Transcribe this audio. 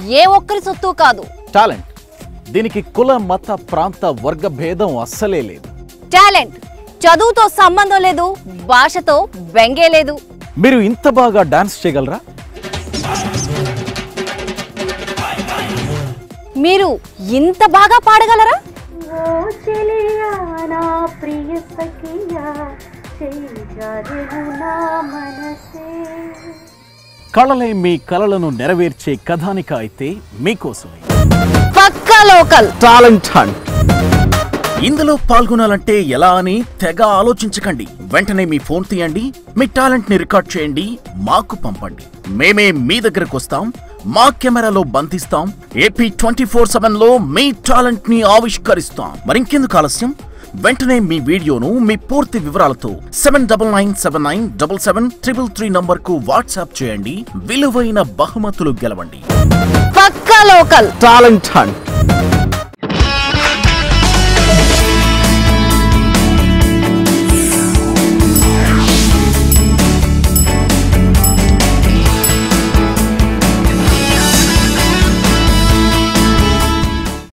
ఏ ఒక్కరి సొత్తు కాదు టాలెంట్ దీనికి కుల మత ప్రాంత వర్గ భేదం అస్సలే లేదు టాలెంట్ చదువుతో సంబంధం లేదు భాషతో బెంగే లేదు మీరు ఇంత బాగా డాన్స్ చేయగలరా మీరు ఇంత బాగా పాడగలరా ఓ చెలియా నా ప్రియ సఖియా చేజారెను నా మనసే కళలే మీ కలలను నెరవేర్చే కథానిక అయితే మీకోసమే పక్కా లోకల్ టాలెంట్ హంట్ ఇందులో పాల్గొనాలంటే ఎలా అని తెగ ఆలోచించకండి వెంటనే మీ ఫోన్ తీయండి మీ టాలెంట్ ని రికార్డ్ చేయండి మాకు పంపండి మేమే మీ దగ్గరకు వస్తాం మా కెమెరాలో బంధిస్తాం ఏపీ ట్వంటీ ఫోర్ సెవెన్ లో మీ టాలెంట్ ని ఆవిష్కరిస్తాం మరింకెందుకు ఆలస్యం వెంటనే మీ వీడియోను మీ పూర్తి వివరాలతో seven double nine seven nine double seven triple three number కు వాట్సాప్ చేయండి విలువైన బహుమతులు గెలవండి పక్కా లోకల్ టాలెంట్ హంట్